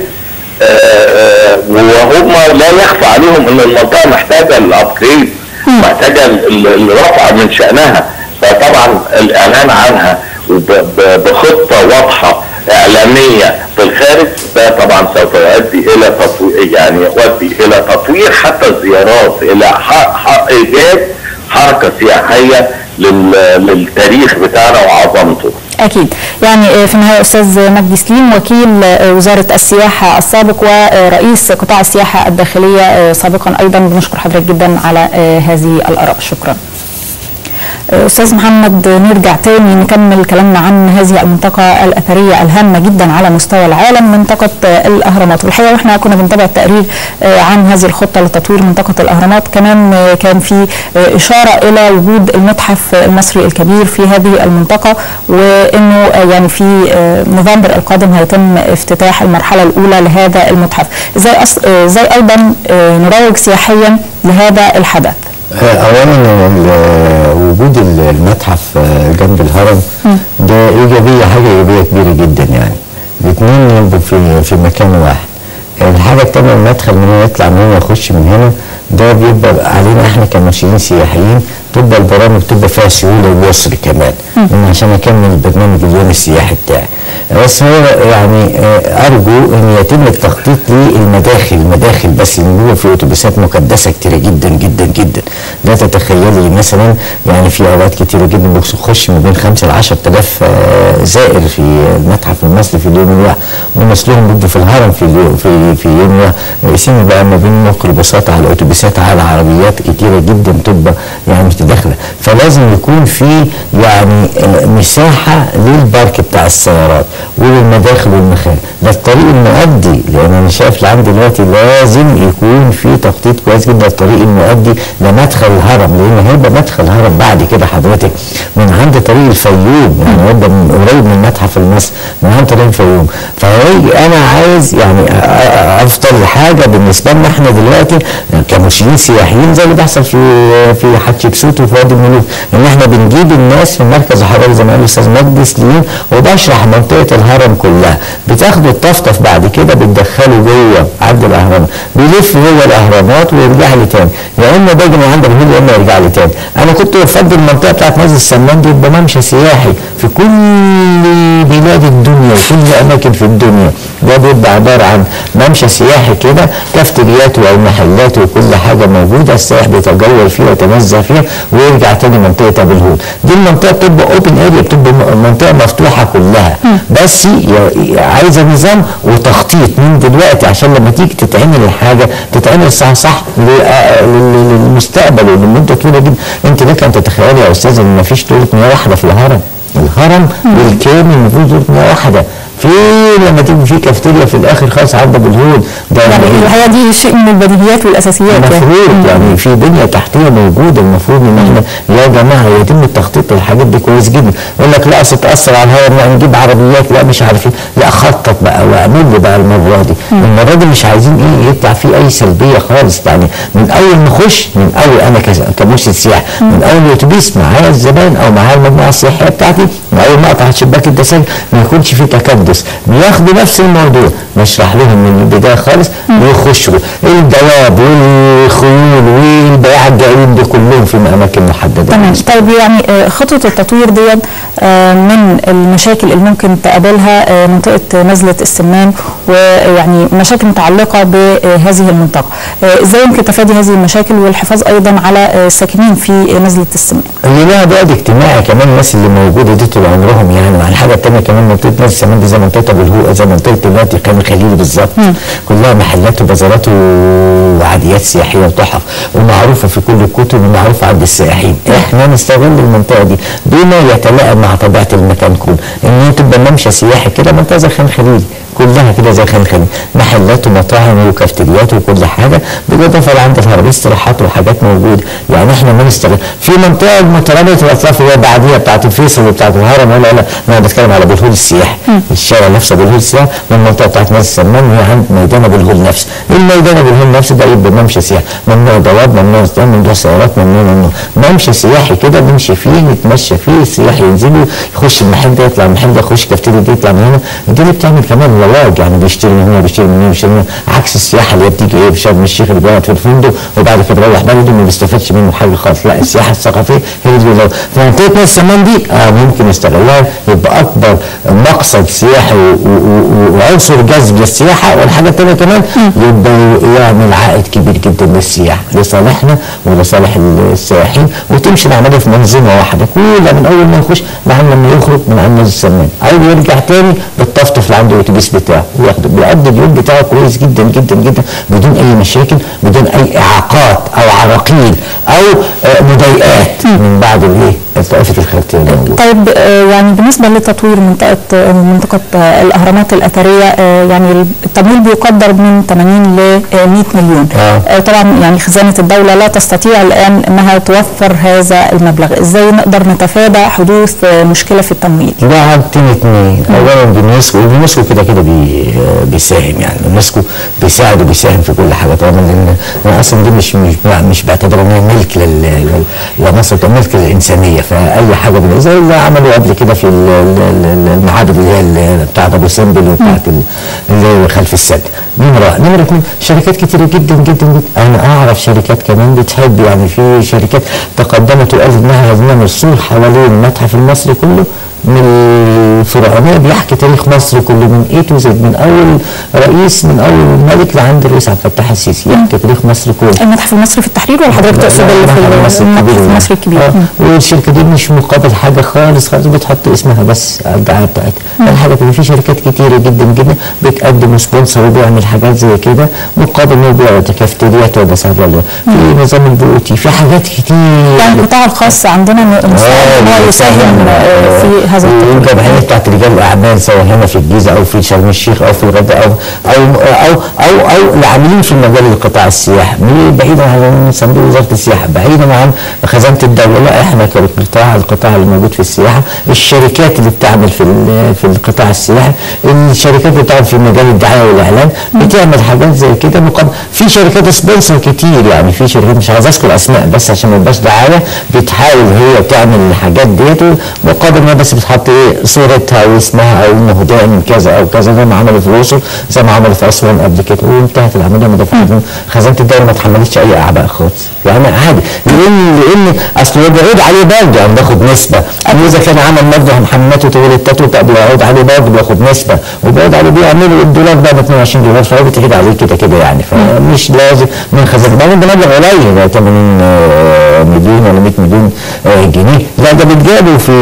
آه، وهم لا يخفى عليهم ان المنطقه محتاجه الابجريد محتاجه ال- الرفع من شانها فطبعا الاعلان عنها وب- ب- بخطه واضحه اعلاميه في الخارج ده طبعا سوف يؤدي الى تطوير يعني يؤدي الى تطوير حتى الزيارات الى ح- ح- ايجاد حركه سياحيه لل- للتاريخ بتاعنا وعظمته اكيد يعني آه، في النهايه استاذ مجدي سليم وكيل آه، وزاره السياحه السابق ورئيس قطاع السياحه الداخليه آه، سابقا ايضا بنشكر حضرتك جدا على آه، هذه الاراء شكرا استاذ محمد نرجع تاني نكمل كلامنا عن هذه المنطقه الاثريه الهامه جدا على مستوى العالم منطقه آه، الاهرامات والحقيقه واحنا كنا بنتابع التقرير آه، عن هذه الخطه لتطوير منطقه الاهرامات كمان آه، كان في آه، اشاره الى وجود المتحف المصري الكبير في هذه المنطقه وانه آه، يعني في آه، نوفمبر القادم هيتم افتتاح المرحله الاولى لهذا المتحف ازاي أص- آه، ازاي ايضا آه، نروج سياحيا لهذا الحدث اولا ال- وجود ال- المتحف آه، جنب الهرم ده ايجابيه حاجه ايجابيه كبيره جدا يعني الاثنين يبقوا في في مكان واحد الحاجه الثانيه المدخل من هنا يطلع من هنا يخش من هنا ده بيبقى علينا احنا كمرشدين سياحيين تبقى البرامج تبقى فيها سهوله ويسر كمان إن عشان اكمل البرنامج اليوم السياحي بتاعي بس هو يعني آه، ارجو ان يتم التخطيط للمداخل المداخل بس اللي هو في اتوبيسات مكدسه كتيره جدا جدا جدا لا تتخيلي مثلا يعني في اوقات كتيره جدا بتخش ما بين 5 ل 10000 آه، زائر في المتحف المصري في اليوم الواحد ونسلهم بيبقوا في الهرم في اليوم في في يوم واحد يقسموا بقى ما بين ميكروباصات على اتوبيسات على عربيات كتيره جدا تبقى يعني متداخله فلازم يكون في يعني آه، مساحه للبارك بتاع السيارات وللمداخل والمخارج ده الطريق المؤدي لان انا شايف لعند دلوقتي لازم يكون في تخطيط كويس جدا الطريق المؤدي لمدخل الهرم لان هيبقى مدخل الهرم بعد كده حضرتك من عند طريق الفيوم يعني هيبقى من قريب من المتحف المصري من عند طريق الفيوم فهي انا عايز يعني أ- أ- افضل حاجه بالنسبه لنا احنا دلوقتي كمرشدين سياحيين زي اللي بيحصل في في حتشبسوت وفي وادي الملوك ان احنا بنجيب الناس من مركز حضاري زي ما قال الاستاذ مجدي سليم وبشرح منطقه الهرم كلها بتاخدوا الطفطف بعد كده بتدخله جوه عند الاهرامات بيلف جوه الاهرامات ويرجع لي تاني يا اما باجي من عند الهول يا اما يرجع لي تاني انا كنت بفضل المنطقه بتاعت مسجد السمان دي يبقى ممشى سياحي في كل بلاد الدنيا وكل اماكن في الدنيا ده بيبقى عباره عن ممشى سياحي كده كافتريات ومحلات وكل حاجه موجوده السائح بيتجول فيها ويتنزه فيها ويرجع تاني منطقه ابو الهول دي المنطقه بتبقى اوبن اريا بتبقى م- منطقه مفتوحه كلها بس ي- عايزه نظام وتخطيط من دلوقتي عشان لما تيجي تتعمل الحاجه تتعمل صح صح ل- آه، لل- للمستقبل ولمده طويله جدا انت لك ان تتخيلي يا استاذ ان مفيش دولة مياه واحده في الهرم الهرم بالكامل المفروض دولة مياه واحده فين لما تيجي في كافتيريا في الاخر خالص عند ابو الهول ده يعني الحقيقه دي شيء من البديهيات والاساسيات يعني. المفروض يعني في بنيه تحتيه موجوده المفروض ان احنا يا جماعه يتم التخطيط للحاجات دي كويس جدا يقول لك لا اصل تاثر على الهواء لا نجيب عربيات لا مش عارف ايه لا خطط بقى واعمل لي بقى المره دي المره دي مش عايزين ايه يطلع فيه اي سلبيه خالص يعني من اول ما اخش من اول انا كس- كمرشد سياحي من اول الاتوبيس معايا الزبائن او معايا المجموعه السياحيه بتاعتي من اول ما اقطع شباك الدساجة ما يكونش فيه تكدس بياخدوا نفس الموضوع نشرح لهم من البدايه خالص ويخشوا الدواب والخيول والبياع الجايين دي كلهم في اماكن محدده تمام طيب يعني آه، خطوة التطوير ديت آه، من المشاكل اللي ممكن تقابلها آه، منطقة نزلة السمان ويعني مشاكل متعلقة بهذه المنطقة آه، ازاي يمكن تفادي هذه المشاكل والحفاظ ايضا على آه، الساكنين في نزلة السمان اللي لها بعد اجتماعي كمان الناس اللي موجوده دي طول عمرهم يعني مع الحاجه الثانيه كمان منطقه نادي السمان دي زي منطقه ابو الهوق زي منطقه دلوقتي كان خليل بالظبط كلها محلات وبازارات وعاديات سياحيه وتحف ومعروفه في كل الكتب ومعروفه عند السائحين احنا نستغل المنطقه دي بما يتلائم مع طبيعه المكان كله ان هي تبقى ممشى سياحي كده منطقه زي خان خليل كلها كده زي خان خليل محلات ومطاعم وكافتريات وكل حاجه بالاضافه لعند الهرم استراحات وحاجات موجوده يعني احنا ما نستغل في منطقه مترابطه الاطراف اللي هي بعديها بتاعت الفيصل وبتاعت الهرم ولا لا انا بتكلم على ابو الهول السياحي الشارع نفسه ابو الهول السياحي من المنطقه بتاعت نادي السمان وهي عند ميدان ابو الهول نفسه الميدان ابو الهول نفسه ده يبقى ممشى سياحي ممنوع دواب ممنوع استعمال ممنوع سيارات ممنوع ممنوع ممشى سياحي كده نمشي فيه نتمشى فيه السياح ينزلوا يخش المحل ده يطلع المحل ده يخش كافتيريا دي يطلع من هنا دي اللي بتعمل كمان رواج يعني بيشتري من هنا بيشتري من هنا بيشتري من هنا عكس السياحه اللي هي بتيجي ايه في شرم الشيخ اللي بيقعد في الفندق وبعد كده يروح بلده ما بيستفادش منه حاجه خالص لا السياحه الثقافيه هي اللي لو فمنطقه نادي السمان دي اه ممكن يستغلها يبقى اكبر مقصد سياحي و- و- و- وعنصر جذب للسياحه والحاجه الثانيه كمان يبقى يعمل عائد كبير جدا للسياحه لصالحنا ولصالح السائحين وتمشي العمليه في منظومه واحده كلها من اول ما يخش لحد لما يخرج من عند نادي السمان او يرجع تاني بالطفطف اللي عنده الاتوبيس بتاعه وياخده بيقضي اليوم بتاعه كويس جدا جدا جدا بدون اي مشاكل بدون اي اعاقات او عراقيل او آه، مضايقات من بعد الايه طائفه الخيريه اللي موجوده طيب آه، يعني بالنسبه لتطوير منطقه آه، منطقه آه، الاهرامات الاثريه آه، يعني التمويل بيقدر من 80 ل 100 مليون آه. آه، طبعا يعني خزانه الدوله لا تستطيع الان انها توفر هذا المبلغ ازاي نقدر نتفادى حدوث آه، مشكله في التمويل ده عادتين اتنين اولا باليونسكو واليونسكو كده كده بي بيساهم يعني اليونسكو بيساعد وبيساهم في كل حاجه طبعا لان أنا اصلا دي مش مش مش بعتبرها ان هي ملك لل- لل- لمصر ده ملك للانسانيه فاي حاجه من زي اللي عملوا قبل كده في ال- ال- ال- المعابد اللي هي ال- بتاعت ابو سمبل وبتاعت ال- اللي هي خلف السد نمره نمره اثنين شركات كتيره جدا جدا جدا انا اعرف شركات كمان بتحب يعني في شركات تقدمت وقالت انها هتعمل سور حوالين المتحف المصري كله من الفرعونيه بيحكي تاريخ مصر كله من اي تو زد من اول رئيس من اول ملك لعند الرئيس عبد الفتاح السيسي يحكي تاريخ مصر كله المتحف المصري في التحرير ولا حضرتك تقصد اللي في المتحف المتحف المصري الكبير آه. والشركه دي مش مقابل حاجه خالص خالص بتحط اسمها بس على الدعايه بتاعتها الحاجه كده في شركات كتيره جدا جدا بتقدم سبونسر وبيعمل حاجات زي كده مقابل انه بيبيع كافتريات ولا سهل في نظام البيوتي في حاجات كتير يعني القطاع الخاص عندنا مستعد ان هو يساهم آه، في هذا التطوير الجمعيه بتاعت رجال الاعمال سواء هنا في الجيزه او في شرم الشيخ او في الغردقه او او او او, أو العاملين في مجال القطاع السياحي من- بعيدا عن صندوق وزاره السياحه بعيدا عن خزانه الدوله لا احنا كقطاع القطاع اللي موجود في السياحه الشركات اللي بتعمل في ال- في القطاع السياحي الشركات اللي بتعمل في مجال الدعايه والاعلان بتعمل حاجات زي كده مقابل في شركات سبونسر كتير يعني في شركات مش عايز اذكر اسماء بس عشان ما يبقاش دعايه بتحاول هي تعمل الحاجات ديت مقابل ما بس بتحط ايه صورتها واسمها او مهداه من كذا او كذا زي ما عملوا في الاقصر زي ما عملوا في اسوان قبل كده وانتهت العمليه ما دفعت خزانه الدوله ما تحملتش اي اعباء خالص يعني عادي لان لان اصل هو بيعود عليه برضه يعني بياخد نسبه اذا كان عمل برضه محمد وتقول التاتو بقى بيعود عليه برضه بياخد نسبه وبيعود عليه بيعملوا الدولار بقى ب 22 دولار فهو بتعيد عليه كده كده يعني فمش لازم من خزانه بعدين ده مبلغ قليل ده 80 آه، مليون ولا 100 مليون آه، جنيه لا ده بيتجابوا في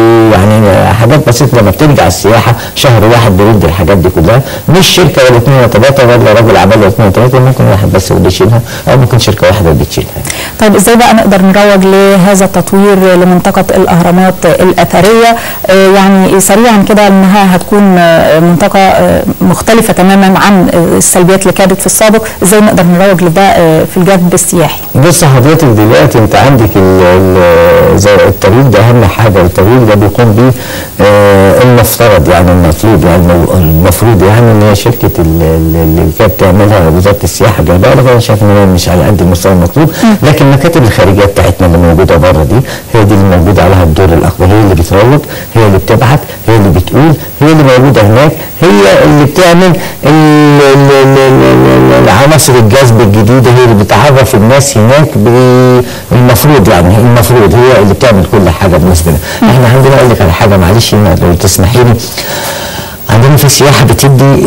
يعني حاجات بسيطه لما بترجع السياحه شهر واحد بيدي الحاجات دي كلها مش شركه ولا اثنين ولا ثلاثه ولا راجل اعمال ولا اثنين ولا ثلاثه ممكن واحد بس هو اللي يشيلها او ممكن شركه واحده اللي تشيلها طيب ازاي بقى نقدر نروج لهذا التطوير لمنطقة الأهرامات الأثرية آه، يعني سريعا كده انها هتكون آه، منطقة آه، مختلفة تماما عن آه، السلبيات اللي كانت في السابق ازاي نقدر نروج لده آه، في الجانب السياحي بص حضرتك دلوقتي انت عندك ال- ال- زي الطريق ده اهم حاجه الطريق ده بيقوم بيه آه، المفترض يعني المطلوب يعني المو- المفروض يعني ان هي شركه ال- ال- اللي كانت بتعملها وزاره السياحه جايبها لك انا شايف ان هو مش على قد المستوى المطلوب لكن المكاتب الخارجيه بتاعتنا اللي موجوده بره دي هي دي اللي موجوده عليها الدور الاكبر هي اللي بتروج هي اللي بتبعت هي اللي بتقول هي اللي موجوده هناك هي اللي بتعمل ال- ال- ال- ال- ال- العناصر الجذب الجديده هي اللي بتعرف الناس هناك بالمفروض يعني المفروض هي اللي بتعمل كل حاجه بالنسبه لنا احنا عندنا اقول لك على حاجه معلش هنا لو تسمحي لي عندنا في السياحه بتدي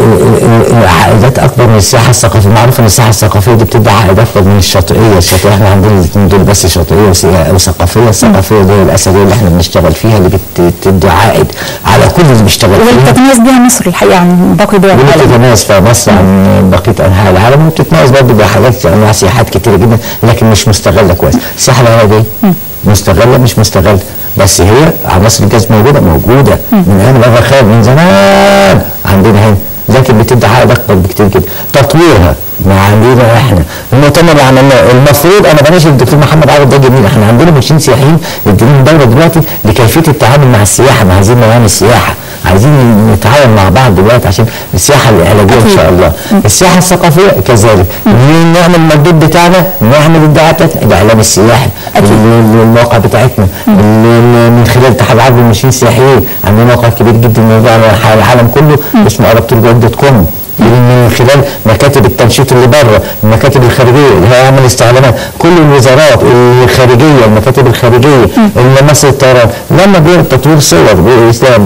عائدات اكبر من السياحه الثقافيه معروف ان السياحه الثقافيه دي بتدي عائد اكبر من الشاطئيه الشاطئيه احنا عندنا الاثنين دول بس شاطئيه وسيا- وثقافيه الثقافيه اللي هي الاثريه اللي احنا بنشتغل فيها اللي بت- بتدي عائد على كل اللي بيشتغل واللي فيها بتتميز بيها مصر الحقيقة عن باقي دول واللي العالم بتتميز في مصر عن بقيه انحاء العالم وبتتميز برضه بحاجات انواع سياحات كتيره جدا لكن مش مستغله كويس السياحه العربيه مستغله مش مستغله بس هي عناصر الجذب موجوده موجوده من ايام الرخاء من زمان عندنا هنا لكن بتدي عائد اكبر بكتير جدا تطويرها ما عندنا احنا المؤتمر اللي عملناه المفروض انا بلاش الدكتور محمد عوض ده جميل احنا عندنا مرشدين سياحيين يدينا الدوله دلوقتي لكيفيه التعامل مع السياحه ما عايزين نعمل السياحه عايزين نتعاون مع بعض دلوقتي عشان السياحه العلاجيه ان شاء الله السياحه الثقافيه كذلك نعمل المردود بتاعنا نعمل الدعايه بتاعتنا الاعلام السياحي ال- ال- المواقع بتاعتنا ال- ال- من خلال اتحاد العرب للمرشدين السياحيين عندنا موقع كبير جدا موجود على العالم كله اسمه عرب تور جايد دوت كوم من خلال مكاتب التنشيط اللي بره المكاتب الخارجيه اللي هي عمل استعلامات كل الوزارات الخارجيه المكاتب الخارجيه اللي مصر الطيران لما بيعمل تطوير صور باسلام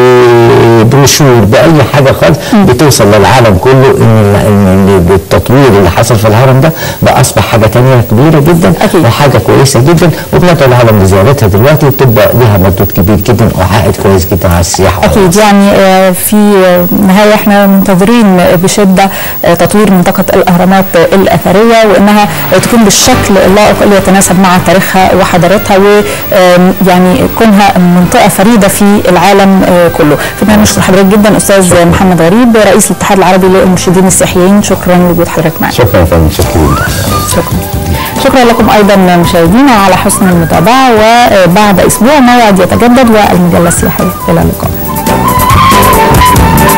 ببروشور باي حاجه خالص بتوصل للعالم كله ان ان إن التطوير اللي حصل في الهرم ده بقى اصبح حاجه ثانيه كبيره جدا وحاجه كويسه جدا وبندعو العالم لزيارتها دلوقتي وبتبقى لها مردود كبير جدا وعائد كويس جدا على السياحه أكيد يعني آه، في آه، النهاية احنا منتظرين بشدة آه، تطوير منطقة الأهرامات الأثرية وإنها آه، تكون بالشكل اللائق اللي يتناسب مع تاريخها وحضارتها ويعني كونها منطقة فريدة في العالم آه، كله في النهاية نشكر حضرتك جدا أستاذ محمد غريب رئيس الاتحاد العربي للمرشدين السياحيين شكرا لوجود حضرتك معنا شكرا يا فندم شكرا شكرا شكرا لكم ايضا مشاهدينا على حسن المتابعه وبعد اسبوع موعد يتجدد والمجله السياحيه الى اللقاء